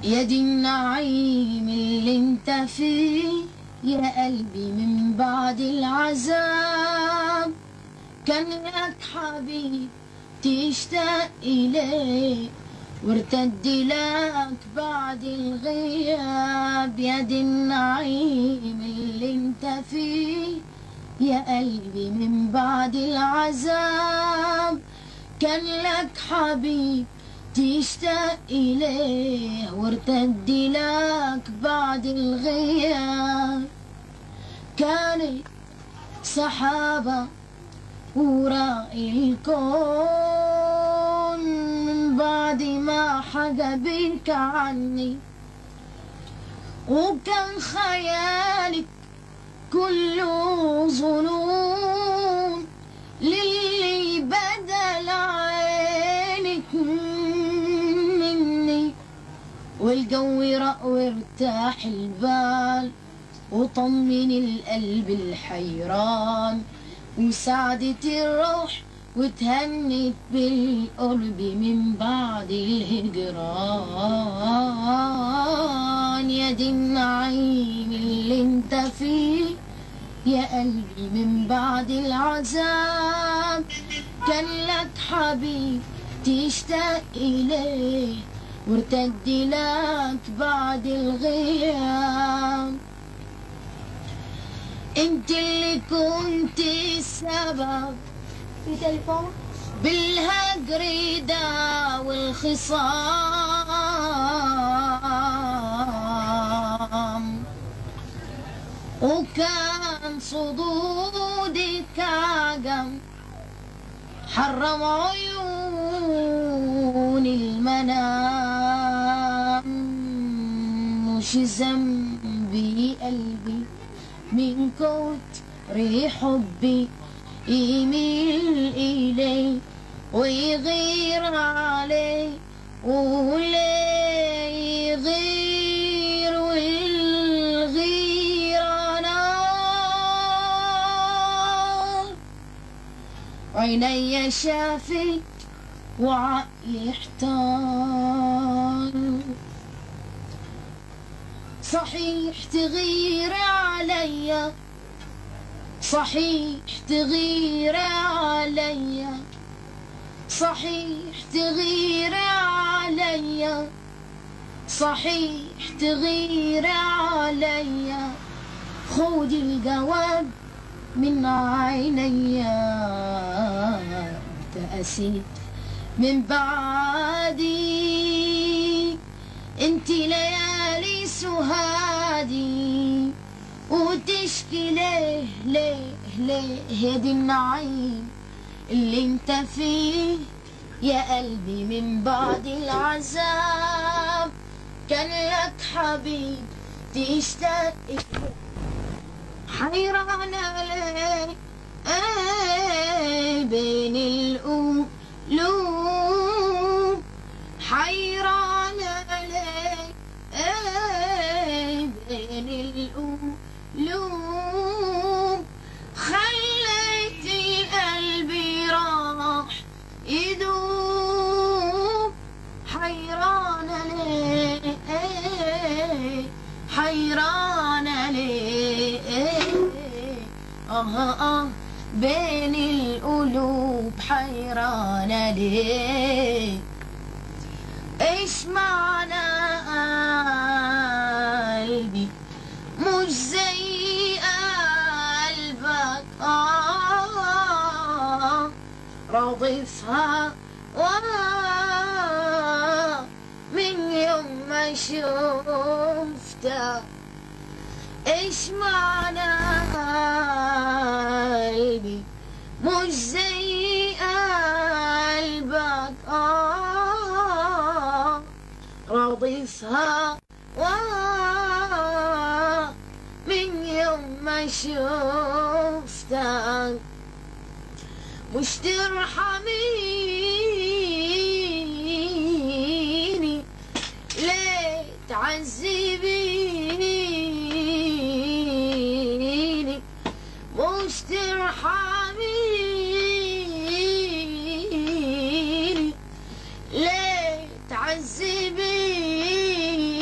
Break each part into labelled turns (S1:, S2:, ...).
S1: يا دي النعيم اللي انت فيه يا قلبي من بعد العذاب كان لك حبيب تشتاق إليه وارتد لك بعد الغياب يا دي النعيم اللي انت فيه يا قلبي من بعد العذاب كان لك حبيب تشتاق إليه وارتد لك بعد الغياب كانت سحابة وراء الكون من بعد ما حجبك عني وكان خيالك كله ظنون للي بدل عينك مني والجو رق وارتاح البال وطمن القلب الحيران وسعدت الروح وتهنت بالقرب من بعد الهجران يا دي النعيم اللي انت فيه يا قلبي من بعد العذاب كان لك حبيب تشتاق إليه وارتد لك بعد الغياب انت اللي كنت السبب
S2: في تليفون
S1: بالهجر ده والخصام وكان صدودك عجم حرم عيون المنام مش ذنبي قلبي من كتر حبي يميل إلي ويغير علي ولا يغير والغيرة نار عيني شافت وعقلي احتار صحيح تغير عليا صحيح تغير عليا صحيح تغير عليا صحيح تغير عليا خذي الجواب من عينيا تأسيت من بعدي انت ليالي سهادي وتشكي ليه ليه ليه يا دي النعيم اللي انت فيه يا قلبي من بعد العذاب كان لك حبيب تشتاق إليه. حيرانة ليه آه بين القلوب حيرانة ليه آه بين القلوب خليتي قلبي راح يدوب حيرانة ليه آه حيرانة ليه آه آه بين القلوب حيرانة ليه ايش معنى قلبي مش زي قلبك آه رضيفها واه من يوم ما شفتك ايش معنى قلبي مش زي قلبك آه رضيفها واه من يوم ما شفتك مش ترحميني ليه تعذبيني مش ترحميني ليه تعذبيني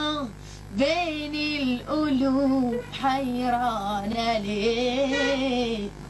S1: آه بين القلوب حيرانة ليه